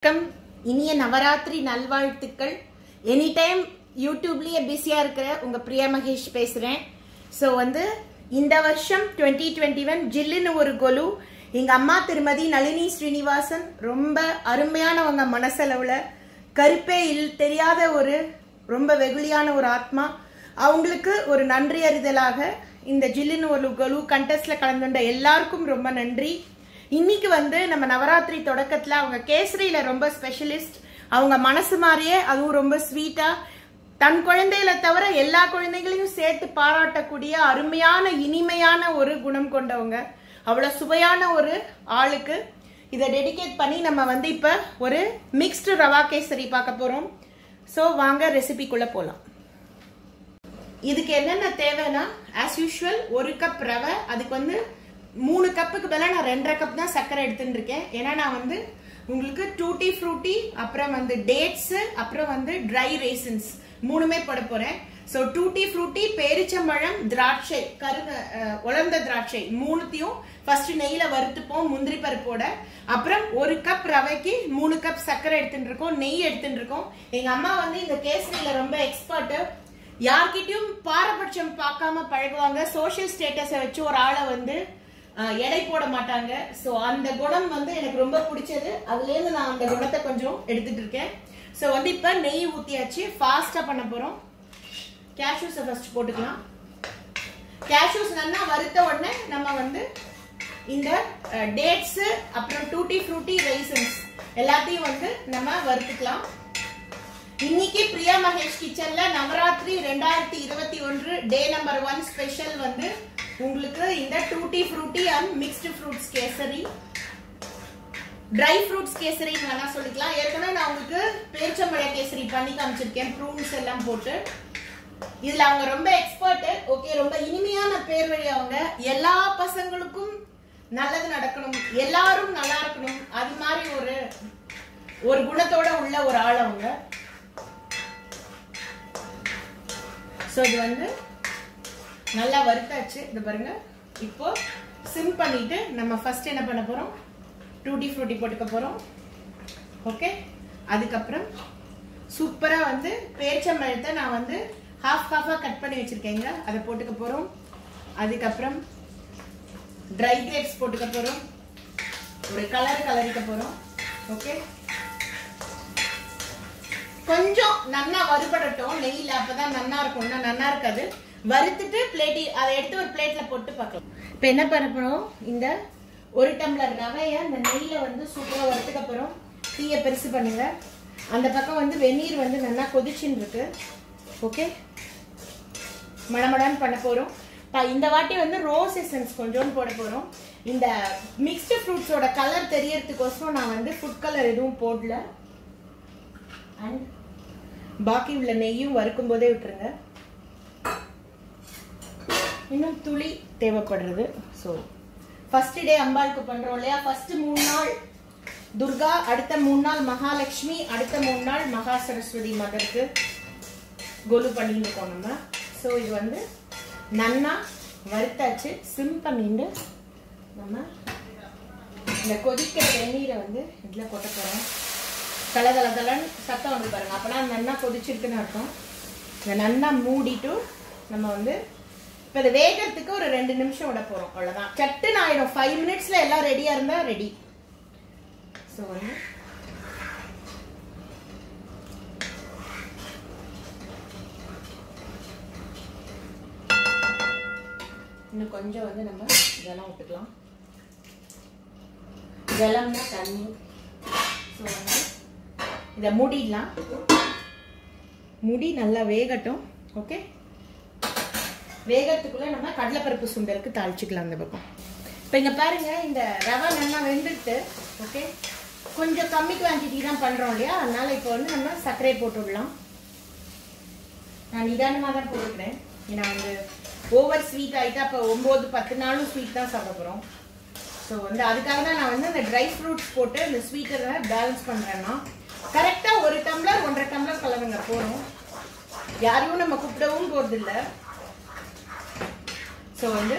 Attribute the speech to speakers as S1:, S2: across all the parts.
S1: வணக்கம் இனிய நவராத்திரி நல்வாழ்த்துக்கள் எனி டைம் யூடியூப்லயே பிஸியா இருக்கிற உங்க பிரியா மகேஷ் பேசுறேன் ஸோ வந்து இந்த வருஷம் டுவெண்ட்டி டுவெண்ட்டி ஒன் ஜில்லுன்னு ஒரு கொலு எங்க அம்மா திருமதி நளினி ஸ்ரீனிவாசன் ரொம்ப அருமையானவங்க மனசளவுல கருப்பே இல் தெரியாத ஒரு ரொம்ப வெகுளியான ஒரு ஆத்மா அவங்களுக்கு ஒரு நன்றி அறிதலாக இந்த ஜில்லுன்னு ஒரு கொலு கண்டெஸ்ட்ல கலந்துண்ட எல்லாருக்கும் ரொம்ப நன்றி இன்னைக்கு வந்து நம்ம நவராத்திரி தொடக்கத்துல அவங்க கேசரியில ரொம்ப ஸ்பெஷலிஸ்ட் அவங்க மனசு மாதிரியே அதுவும் ரொம்ப ஸ்வீட்டா தன் குழந்தைகளை தவிர எல்லா குழந்தைகளையும் சேர்த்து பாராட்டக்கூடிய அருமையான இனிமையான ஒரு குணம் கொண்டவங்க அவ்வளவு சுவையான ஒரு ஆளுக்கு இதை டெடிகேட் பண்ணி நம்ம வந்து இப்ப ஒரு மிக்ஸ்டு ரவா கேசரி பார்க்க போறோம் ஸோ வாங்க ரெசிபிக்குள்ள போலாம் இதுக்கு என்னென்ன தேவைன்னா ஆஸ் யூஷுவல் ஒரு கப் ரவை அதுக்கு வந்து மூணு கப்புக்கு பதிலாக நான் ரெண்டரை கப் தான் சர்க்கரை எடுத்துட்டு இருக்கேன் ஏன்னா நான் வந்து உங்களுக்கு டூட்டி ஃப்ரூட்டி அப்புறம் வந்து டேட்ஸ் அப்புறம் வந்து ட்ரை ரேசன்ஸ் மூணுமே போட போறேன் ஸோ டூட்டி ஃப்ரூட்டி பேரிச்சம்பழம் திராட்சை கருக அஹ், உலர்ந்த திராட்சை மூணுத்தையும் ஃபர்ஸ்ட் நெய்யில வறுத்துப்போம் முந்திரி பருப்போட அப்புறம் ஒரு கப் ரவைக்கு மூணு கப் சர்க்கரை எடுத்துட்டு இருக்கோம் நெய் எடுத்துட்டு இருக்கோம் எங்க அம்மா வந்து இந்த கேசரியில ரொம்ப எக்ஸ்பர்ட் யார்கிட்டயும் பாரபட்சம் பார்க்காம பழகுவாங்க சோஷியல் ஸ்டேட்டஸை வச்சு ஒரு ஆளை வந்து அஹ், எடை போட மாட்டாங்க சோ அந்த குணம் வந்து எனக்கு ரொம்ப பிடிச்சது அதுல இருந்து நான் அந்த குணத்தை கொஞ்சம் எடுத்துட்டு இருக்கேன் சோ வந்து இப்ப நெய் ஊத்தியாச்சு ஃபாஸ்டா பண்ண போறோம் கேஷ்யூஸை ஃபர்ஸ்ட் போட்டுக்கலாம் கேஷ்யூஸ் நல்லா வறுத்த உடனே நம்ம வந்து இந்த டேட்ஸ் அப்புறம் டூட்டி ஃப்ரூட்டி ரைசன்ஸ் எல்லாத்தையும் வந்து நம்ம வறுத்துக்கலாம் இன்னைக்கு பிரியா மகேஷ் கிச்சன்ல நவராத்திரி ரெண்டாயிரத்தி இருபத்தி ஒன்று டே நம்பர் ஒன் ஸ்பெஷல் வந்து உங்களுக்கு இந்த tutti frutti and mixed fruits kesari dry fruits kesari வேணா சொல்லிக்கலாம் ஏற்கனவே நான் உங்களுக்கு பேரிச்சம்பழ கேசரி பண்ணி காமிச்சிருக்கேன் ப்ரூன்ஸ் எல்லாம் போட்டு இதுல அவங்க ரொம்ப எக்ஸ்பர்ட் ஓகே ரொம்ப இனிமையான பேர் வழி அவங்க எல்லா பசங்களுக்கும் நல்லது நடக்கணும் எல்லாரும் நல்லா இருக்கணும் அது மாதிரி ஒரு ஒரு குணத்தோட உள்ள ஒரு ஆள் அவங்க ஸோ இது வந்து நல்லா வறுத்தாச்சு இது பாருங்க இப்போ சிம் பண்ணிட்டு நம்ம ஃபர்ஸ்ட் என்ன பண்ண போறோம் டூட்டி ஃப்ரூட்டி போட்டுக்க போறோம் ஓகே அதுக்கப்புறம் சூப்பரா வந்து பேரிச்சம்பழத்தை நான் வந்து ஹாஃப் ஹாஃபா கட் பண்ணி வச்சிருக்கேங்க அதை போட்டுக்க போறோம் அதுக்கப்புறம் ட்ரை கிரேப்ஸ் போட்டுக்க போறோம் ஒரு கலர் கலரிக்க போறோம் ஓகே கொஞ்சம் நன்னா வறுபடட்டும் நெய்யில அப்பதான் நன்னா இருக்கும்னா நன்னா இருக்காது வறுத்துட்டு பிளேட்டி அதை எடுத்து ஒரு பிளேட்ல போட்டு பார்க்கலாம் இப்போ என்ன பண்ண போறோம் இந்த ஒரு டம்ளர் ரவைய இந்த நெய்யில வந்து சூப்பரா வறுத்துக்க போறோம் தீய பெருசு பண்ணுங்க அந்த பக்கம் வந்து வெந்நீர் வந்து நல்லா கொதிச்சுன்னு இருக்கு ஓகே மடமடான்னு பண்ண போறோம் ப- இந்த வாட்டி வந்து ரோஸ் எசன்ஸ் கொஞ்சோண்டு போட போறோம் இந்த மிக்ஸ்டு ஃப்ரூட்ஸோட கலர் தெரியறதுக்கோசரம் நான் வந்து ஃபுட் கலர் எதுவும் போடல அண்ட் பாக்கி உள்ள நெய்யும் வறுக்கும் போதே விட்டுருங்க இன்னும் துளி தேவைப்படுறது ஸோ ஃபர்ஸ்ட் டே அம்பாளுக்கு பண்றோம் இல்லையா ஃபர்ஸ்ட் மூணு நாள் துர்கா அடுத்த மூணு நாள் மகாலட்சுமி அடுத்த மூணு நாள் மகா சரஸ்வதி மதருக்கு கொலு பண்ணிட்டு இருக்கோம் நம்ம ஸோ இது வந்து நன்னா வறுத்தாச்சு சிம் பண்ணிட்டு நம்ம இந்த கொதிக்கிற வெந்நீரை வந்து இதில் கொட்ட போகிறோம் தல தல தலன்னு சத்தம் வந்து பாருங்க அப்பனா நன்னா கொதிச்சிருக்குன்னு அர்த்தம் இதை நன்னா மூடிட்டு நம்ம வந்து இப்போ இதை வேகிறதுக்கு ஒரு ரெண்டு நிமிஷம் விட போகிறோம் அவ்வளோதான் சட்டுன்னு ஆயிடும் ஃபைவ் மினிட்ஸில் எல்லாம் ரெடியாக இருந்தால் ரெடி ஸோ வந்து இன்னும் கொஞ்சம் வந்து நம்ம இதெல்லாம் விட்டுக்கலாம் ஜலம்னா தண்ணி ஸோ வந்து இதை மூடிடலாம் முடி நல்லா வேகட்டும் ஓகே வேகத்துக்குள்ள நம்ம கடலைப்பருப்பு சுண்டலுக்கு தாளிச்சுக்கலாம் அந்த பக்கம் இப்போ இங்கே பாருங்க இந்த ரவை நல்லா வெந்துட்டு ஓகே கொஞ்சம் கம்மி குவான்டிட்டி தான் பண்ணுறோம் இல்லையா அதனால இப்போ வந்து நம்ம சர்க்கரை போட்டு விடலாம் நான் நிதானமாக தான் போட்டுக்கிறேன் ஏன்னா வந்து ஓவர் ஸ்வீட் ஆகிட்டா அப்போ ஒம்பது பத்து நாளும் ஸ்வீட் தான் சாப்பிட போகிறோம் ஸோ வந்து அதுக்காக தான் நான் வந்து அந்த ட்ரை ஃப்ரூட்ஸ் போட்டு இந்த ஸ்வீட்டரை பேலன்ஸ் பண்ணுறேன்னா கரெக்டாக ஒரு டம்ளர் ஒன்றரை டம்ளர் கலருங்க போதும் யாரையும் நம்ம கூப்பிடவும் போகிறதில்ல ஸோ வந்து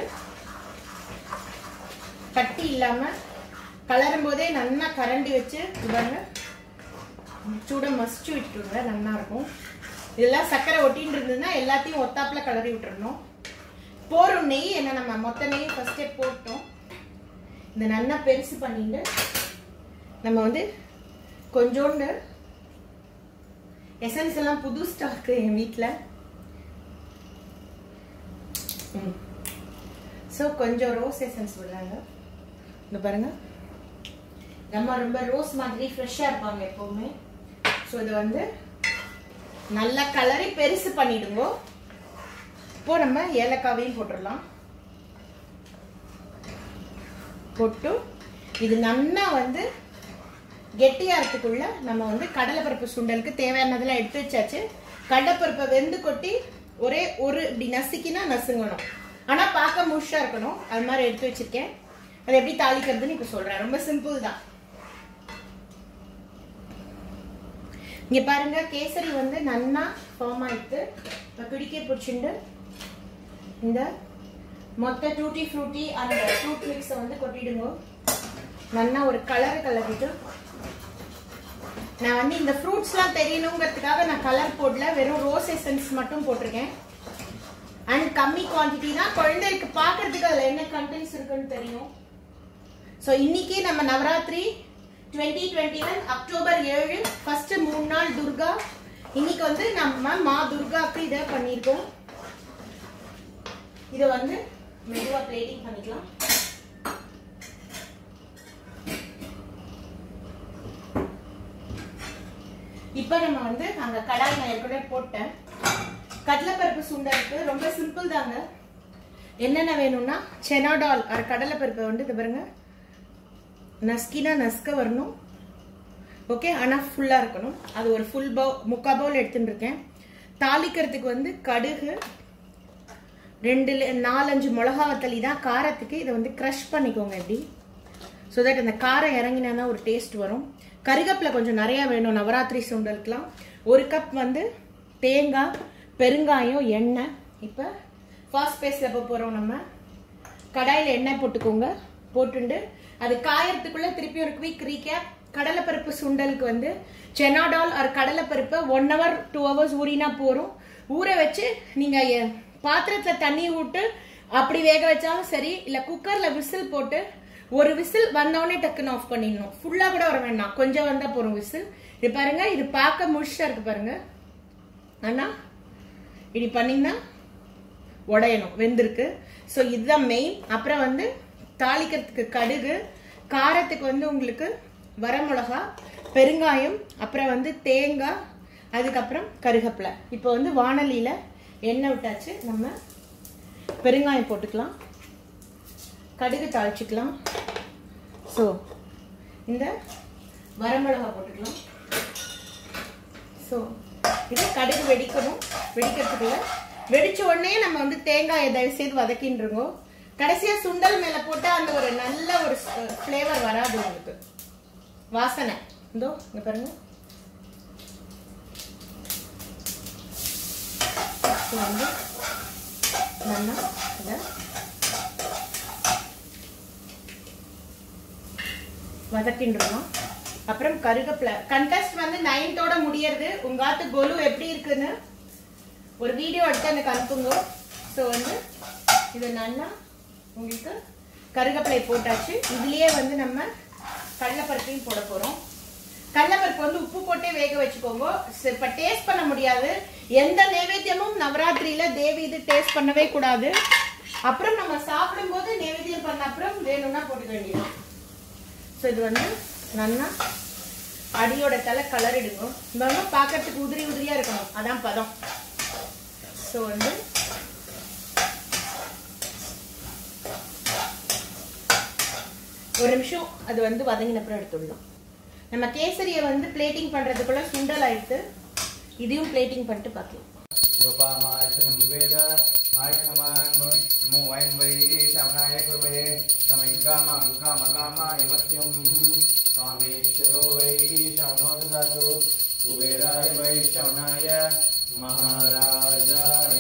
S1: கட்டி இல்லாமல் கலரும் போதே நல்லா கரண்டி வச்சு இது பாருங்க சூட மசிச்சு விட்டுருங்க நல்லா இருக்கும் இதெல்லாம் சக்கரை ஒட்டின்னு இருந்ததுன்னா எல்லாத்தையும் ஒத்தாப்புல கலரி விட்டுறணும் போறோம் நெய் என்ன நம்ம மொத்த நெய் ஃபர்ஸ்டே போட்டோம் இந்த நல்லா பெருசு பண்ணிட்டு நம்ம வந்து கொஞ்சோண்டு எசன்ஸ் எல்லாம் புது ஸ்டாக்கு என் வீட்டில் ஸோ கொஞ்சம் ரோஸ் எசன்ஸ் விடுறாங்க இந்த பாருங்க நம்ம ரொம்ப ரோஸ் மாதிரி ஃப்ரெஷ்ஷாக இருப்பாங்க எப்போவுமே ஸோ இதை வந்து நல்லா கலரி பெருசு பண்ணிடுங்க இப்போ நம்ம ஏலக்காவையும் போட்டுடலாம் போட்டு இது நல்லா வந்து கெட்டியாகிறதுக்குள்ள நம்ம வந்து கடலைப்பருப்பு சுண்டலுக்கு தேவையானதெல்லாம் எடுத்து வச்சாச்சு கடலைப்பருப்பை வெந்து கொட்டி ஒரே ஒரு இப்படி நசுக்கினா நசுங்கணும் ஆனா பார்க்க முழுஷா இருக்கணும் அது மாதிரி எடுத்து வச்சிருக்கேன் அது எப்படி தாளிக்கிறதுன்னு இப்ப சொல்றேன் ரொம்ப சிம்பிள் தான் இங்க பாருங்க கேசரி வந்து நன்னா ஃபார்ம் ஆயிட்டு இப்போ பிடிக்க பிடிச்சிண்டு இந்த மொத்த டூட்டி ஃப்ரூட்டி அந்த ஃப்ரூட் மிக்ஸை வந்து கொட்டிடுங்க நல்லா ஒரு கலர் கலரிட்டு நான் வந்து இந்த ஃப்ரூட்ஸ்லாம் தெரியணுங்கிறதுக்காக நான் கலர் போடல வெறும் ரோஸ் எசன்ஸ் மட்டும் போட்டிருக்கேன் அண்ட் கம்மி குவான்டிட்டி தான் குழந்தைக்கு பார்க்கறதுக்கு அதில் என்ன கண்டென்ட்ஸ் இருக்குன்னு தெரியும் ஸோ இன்னைக்கு நம்ம Navaratri twenty twenty one October ஏழு ஃபர்ஸ்ட் மூணு நாள் துர்கா இன்னைக்கு வந்து நம்ம மா துர்காக்கு இதை பண்ணியிருக்கோம் இதை வந்து மெதுவாக பிளேட்டிங் பண்ணிக்கலாம் இப்போ நம்ம வந்து அங்க கடாய் நான் ஏற்கனவே போட்டேன் கடலைப்பருப்பு சுண்டலுக்கு ரொம்ப சிம்பிள் தாங்க என்னென்ன வேணும்னா செனாடால் அது கடலைப்பருப்பை வந்து இது பாருங்க நஸ்கினா நஸ்க வரணும் ஓகே ஆனால் ஃபுல்லாக இருக்கணும் அது ஒரு ஃபுல் பவு முக்கா பவுல் எடுத்துட்டு இருக்கேன் தாளிக்கிறதுக்கு வந்து கடுகு ரெண்டு ல- நாலஞ்சு மிளகா வத்தலி தான் காரத்துக்கு இதை வந்து க்ரஷ் பண்ணிக்கோங்க இப்படி ஸோ தட் அந்த காரம் இறங்கினா தான் ஒரு டேஸ்ட் வரும் கருகப்பிலை கொஞ்சம் நிறையா வேணும் நவராத்திரி சுண்டலுக்குலாம் ஒரு கப் வந்து தேங்காய் பெருங்காயம் எண்ணெய் இப்போ ஃபாஸ்ட் பேஸில் போக போகிறோம் நம்ம கடாயில் எண்ணெய் போட்டுக்கோங்க போட்டுண்டு அது காயறதுக்குள்ள திருப்பி ஒரு குவிக் ரீகேப் கடலைப்பருப்பு சுண்டலுக்கு வந்து செனாடால் ஆர் கடலைப்பருப்பை ஒன் ஹவர் டூ ஹவர்ஸ் ஊறினா போரும் ஊற வச்சு நீங்க எ- பாத்திரத்துல தண்ணி விட்டு அப்படி வேக வச்சாலும் சரி இல்ல குக்கர்ல விசில் போட்டு ஒரு விசில் வந்தோடனே டக்குன்னு ஆஃப் பண்ணிடணும் ஃபுல்லா கூட வர வேண்டாம் கொஞ்சம் வந்தா போறோம் விசில் இது பாருங்க இது பார்க்க முழுசா இருக்கு பாருங்க ஆனா இப்படி பண்ணீங்கன்னா உடையணும் வெந்திருக்கு ஸோ இதுதான் மெயின் அப்புறம் வந்து தாளிக்கிறதுக்கு கடுகு காரத்துக்கு வந்து உங்களுக்கு வரமிளகா பெருங்காயம் அப்புறம் வந்து தேங்காய் அதுக்கப்புறம் கருகப்பிலை இப்போ வந்து வானலியில் எண்ணெய் விட்டாச்சு நம்ம பெருங்காயம் போட்டுக்கலாம் கடுகு தாளிச்சுக்கலாம் ஸோ இந்த வரமிளகா போட்டுக்கலாம் ஸோ இது கடுகு வெடிக்கணும் வெடிக்கிறதுக்குள்ள வெடிச்ச உடனே நம்ம வந்து தேங்காயை தயவு செய்து வதக்கின்றோங்க கடைசியா சுண்டல் மேல போட்டா அந்த ஒரு நல்ல ஒரு ஃப்ளேவர் வராது உங்களுக்கு வாசனை இதோ இங்க பாருங்க இது வந்து நல்லா இதை வதக்கின்றோம் அப்புறம் கருகப்பிலை கண்டஸ்ட் வந்து நைன்த்தோட முடியறது உங்க ஆத்து கொலு எப்படி இருக்குன்னு ஒரு வீடியோ எடுத்து எனக்கு அனுப்புங்க ஸோ வந்து இது நல்லா உங்களுக்கு கருகப்பிலை போட்டாச்சு இதுலயே வந்து நம்ம கடலைப்பருப்பையும் போட போறோம் கடலைப்பருப்பு வந்து உப்பு போட்டே வேக வச்சுக்கோங்க சரி, இப்ப டேஸ்ட் பண்ண முடியாது எந்த நைவேத்தியமும் நவராத்திரியில தேவி இது டேஸ்ட் பண்ணவே கூடாது அப்புறம் நம்ம சாப்பிடும்போது நைவேத்தியம் பண்ண அப்புறம் வேணும்னா போட்டுக்க வேண்டியது ஸோ இது வந்து நல்லா அடியோட தலை கலர் எடுக்கும் பாருங்க பார்க்கறதுக்கு உதிரி உதிரியா இருக்கணும் அதான் பதம் ஸோ வந்து ஒரு நிமிஷம் அது வந்து வதங்கின அப்புறம் எடுத்துடலாம் நம்ம கேசரியை வந்து பிளேட்டிங் பண்றதுக்குள்ள சுண்டல் ஆயிடுத்து இதையும் பிளேட்டிங் பண்ணிட்டு பார்க்கலாம்
S2: गोपामायशं वेद आयनमान् नमो वयं वै श्यामनाय कुर्महे समिङ्गामां कामकामाय मत्यं कामेश्वरो वै श्यामो ददातु कुबेराय वै श्रवणाय महाराजाय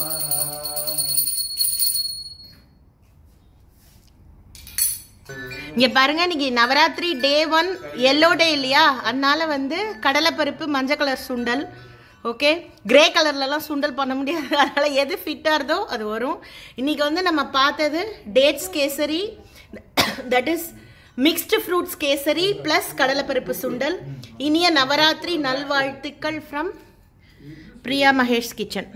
S2: नमः
S1: இங்க பாருங்க இன்னைக்கு Navaratri day one yellow day இல்லையா அதனால வந்து கடலைப்பருப்பு மஞ்சள் கலர் சுண்டல் ஓகே கிரே கலர்லலாம் சுண்டல் பண்ண முடியாது அதனால எது ஃபிட்டாக இருந்தோ அது வரும் இன்னைக்கு வந்து நம்ம பார்த்தது dates kesari that is mixed fruits kesari plus கடலைப்பருப்பு சுண்டல் இனிய நவராத்திரி நல்வாழ்த்துக்கள் ஃப்ரம் பிரியா மகேஷ் கிச்சன்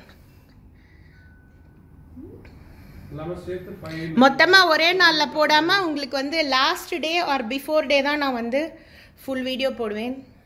S3: எல்லாமே சேர்த்து ஃபைவ்
S1: மொத்தமாக ஒரே நாளில் போடாமல் உங்களுக்கு வந்து last day or before day தான் நான் வந்து ஃபுல் வீடியோ போடுவேன்